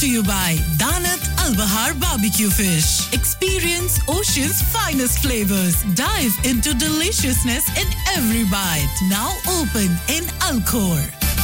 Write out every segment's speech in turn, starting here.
to you by Danat Al Bahar Barbecue Fish. Experience Ocean's finest flavors. Dive into deliciousness in every bite. Now open in Alcor.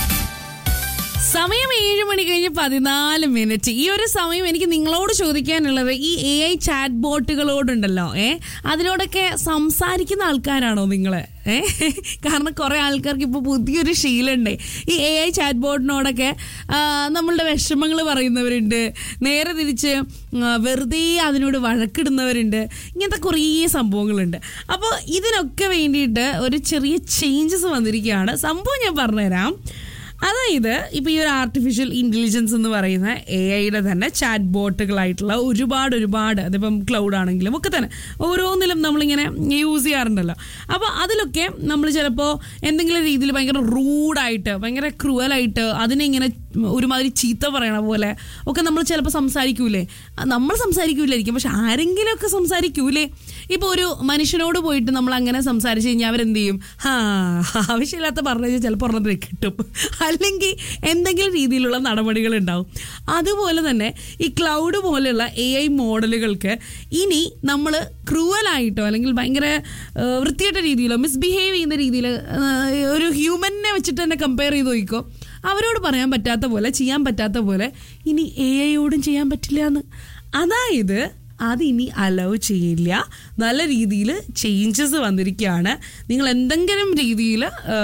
സമയം ഏഴ് മണി കഴിഞ്ഞ് പതിനാല് minute ഈ ഒരു സമയം എനിക്ക് നിങ്ങളോട് ചോദിക്കാനുള്ളത് ഈ എ ഐ ചാറ്റ് ബോട്ടുകളോടുണ്ടല്ലോ ഏ അതിനോടൊക്കെ സംസാരിക്കുന്ന ആൾക്കാരാണോ നിങ്ങൾ ഏ കാരണം കുറെ ആൾക്കാർക്ക് ഇപ്പോൾ പുതിയൊരു ശീലമുണ്ട് ഈ എ ഐ ചാറ്റ് ബോട്ടിനോടൊക്കെ ആ, നമ്മളുടെ വിഷമങ്ങൾ പറയുന്നവരുണ്ട് നേരെ തിരിച്ച് ആ, വെറുതെ അതിനോട് വഴക്കിടുന്നവരുണ്ട് ഇങ്ങനത്തെ കുറേ സംഭവങ്ങളുണ്ട് അപ്പോൾ ഇതിനൊക്കെ വേണ്ടിയിട്ട് ഒരു ചെറിയ ചേഞ്ചസ് വന്നിരിക്കുകയാണ് സംഭവം ഞാൻ പറഞ്ഞുതരാം അതായത് ഇപ്പോൾ ഈ ഒരു ആർട്ടിഫിഷ്യൽ ഇൻ്റലിജൻസ് എന്ന് പറയുന്ന എ ഐയുടെ തന്നെ ചാറ്റ് ബോട്ടുകളായിട്ടുള്ള ഒരുപാട് ഒരുപാട് അതിപ്പം ക്ലൗഡ് ആണെങ്കിലും ഒക്കെ തന്നെ ഓരോന്നിലും നമ്മളിങ്ങനെ യൂസ് ചെയ്യാറുണ്ടല്ലോ അപ്പോൾ അതിലൊക്കെ നമ്മൾ ചിലപ്പോൾ എന്തെങ്കിലും രീതിയിൽ ഭയങ്കര റൂഡായിട്ട് ഭയങ്കര ക്രൂവലായിട്ട് അതിനെ ഇങ്ങനെ ഒരുമാതിരി ചീത്ത പറയണ പോലെ ഒക്കെ നമ്മൾ ചിലപ്പോൾ സംസാരിക്കൂലേ നമ്മൾ സംസാരിക്കൂലായിരിക്കും പക്ഷെ ആരെങ്കിലുമൊക്കെ സംസാരിക്കൂലേ ഇപ്പോൾ ഒരു മനുഷ്യനോട് പോയിട്ട് നമ്മൾ അങ്ങനെ സംസാരിച്ച് കഴിഞ്ഞാൽ അവരെന്ത് ചെയ്യും ഹാ ആവശ്യമില്ലാത്ത പറഞ്ഞു കഴിഞ്ഞാൽ ചിലപ്പോൾ ഒരെണ്ണത്തിന് കിട്ടും അല്ലെങ്കിൽ എന്തെങ്കിലും രീതിയിലുള്ള നടപടികൾ ഉണ്ടാവും അതുപോലെ തന്നെ ഈ ക്ലൗഡ് പോലെയുള്ള എ ഐ മോഡലുകൾക്ക് ഇനി നമ്മൾ ക്രൂവലായിട്ടോ അല്ലെങ്കിൽ ഭയങ്കര ആ, വൃത്തികെട്ട രീതിയിലോ മിസ്ബിഹേവ് ചെയ്യുന്ന രീതിയിൽ ഒരു ഹ്യൂമനെ വെച്ചിട്ട് തന്നെ കമ്പയർ ചെയ്ത് നോക്കിക്കോ അവരോട് പറയാൻ പറ്റാത്ത പോലെ ചെയ്യാൻ പറ്റാത്ത പോലെ ഇനി എ ഐയോടും ചെയ്യാൻ പറ്റില്ല എന്ന് അതായത് അതിനി അലവ് ചെയ്യില്ല നല്ല രീതിയിൽ ചേഞ്ചസ് വന്നിരിക്കുകയാണ് നിങ്ങൾ എന്തെങ്കിലും രീതിയിൽ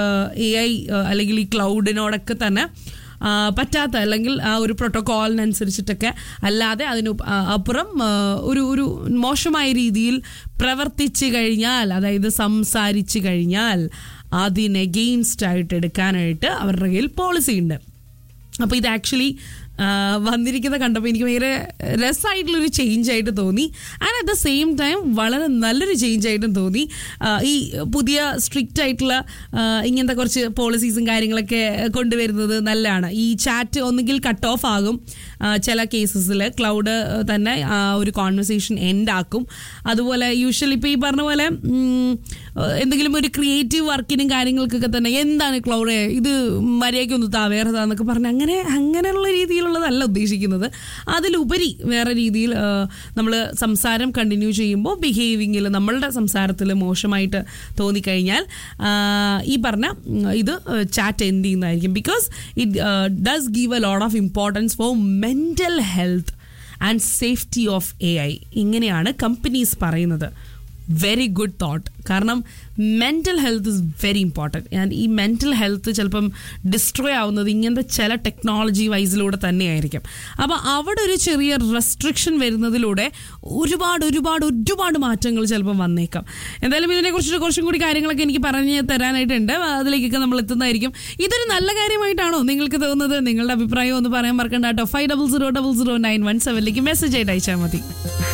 എ ഐ അല്ലെങ്കിൽ ഈ ക്ലൗഡിനോടൊക്കെ തന്നെ ആ, പറ്റാത്ത അല്ലെങ്കിൽ ആ ഒരു പ്രോട്ടോകോളിനനുസരിച്ചിട്ടൊക്കെ അല്ലാതെ അതിന് ഉപ്പ്- ആ, അപ്പുറം ആ, ഒരു ഒരു മോശമായ രീതിയിൽ പ്രവർത്തിച്ചു കഴിഞ്ഞാൽ അതായത് സംസാരിച്ചു കഴിഞ്ഞാൽ അതിന് എഗെയിൻസ്റ്റ് ആയിട്ട് എടുക്കാനായിട്ട് അവരുടെ കയ്യിൽ പോളിസി ഉണ്ട് അപ്പോൾ ഇത് ആക്ച്വലി വന്നിരിക്കുന്ന കണ്ടപ്പോൾ എനിക്ക് ഭയങ്കര രസമായിട്ടുള്ളൊരു ചേഞ്ച് ആയിട്ട് തോന്നി and at the same time വളരെ നല്ലൊരു ചേഞ്ച് ആയിട്ടും തോന്നി ആ, ഈ പുതിയ സ്ട്രിക്റ്റ് ആയിട്ടുള്ള ആ, ഇങ്ങനത്തെ കുറച്ച് പോളിസീസും കാര്യങ്ങളൊക്കെ കൊണ്ടുവരുന്നത് നല്ലതാണ് ഈ ചാറ്റ് ഒന്നുകിൽ കട്ട് ഓഫ് ആകും ആ, ചില കേസസിൽ ക്ലൗഡ് തന്നെ ആ ഒരു കോൺവെർസേഷൻ എൻഡ് ആക്കും അതുപോലെ യൂഷ്വലി ഇപ്പോൾ ഈ പറഞ്ഞ പോലെ ഉം, എന്തെങ്കിലും ഒരു ക്രിയേറ്റീവ് വർക്കിനും കാര്യങ്ങൾക്കൊക്കെ തന്നെ എന്താണ് ക്ലൗഡ് ഇത് മര്യാദയ്ക്കൊന്ന് താ വേറെ താന്നൊക്കെ പറഞ്ഞ് അങ്ങനെ അങ്ങനെയുള്ള രീതിയിലുള്ളതല്ല ഉദ്ദേശിക്കുന്നത് അതിലുപരി വേറെ രീതിയിൽ നമ്മൾ സംസാരം കണ്ടിന്യൂ ചെയ്യുമ്പോൾ ബിഹേവിങ്ങിൽ നമ്മളുടെ സംസാരത്തിൽ മോശമായിട്ട് തോന്നിക്കഴിഞ്ഞാൽ ആ, ഈ പറഞ്ഞ ഉം, ഇത് ചാറ്റ് എൻഡ് ചെയ്യുന്നതായിരിക്കും because it does give a lot of importance for mental health and safety of A I ഇങ്ങനെയാണ് കമ്പനീസ് പറയുന്നത് വെരി ഗുഡ് തോട്ട് കാരണം mental health is very important and ഈ മെൻ്റൽ ഹെൽത്ത് ചിലപ്പം destroy ആവുന്നത് ഇങ്ങനത്തെ ചില technology വൈസിലൂടെ തന്നെയായിരിക്കും അപ്പോൾ അവിടെ ഒരു ചെറിയ റെസ്ട്രിക്ഷൻ വരുന്നതിലൂടെ ഒരുപാട് ഒരുപാട് ഒരുപാട് മാറ്റങ്ങൾ ചിലപ്പം വന്നേക്കാം എന്തായാലും ഇതിനെക്കുറിച്ച് കുറച്ചും കൂടി കാര്യങ്ങളൊക്കെ എനിക്ക് പറഞ്ഞ് തരാനായിട്ടുണ്ട് അതിലേക്കൊക്കെ നമ്മൾ എത്തുന്നതായിരിക്കും ഇതൊരു നല്ല കാര്യമായിട്ടാണോ നിങ്ങൾക്ക് തോന്നുന്നത് നിങ്ങളുടെ അഭിപ്രായം ഒന്ന് പറയാൻ മറക്കണ്ട കേട്ടോ five double zero double zero nine one സെവനിലേക്ക് മെസ്സേജ് ആയിട്ട് അയച്ചാൽ മതി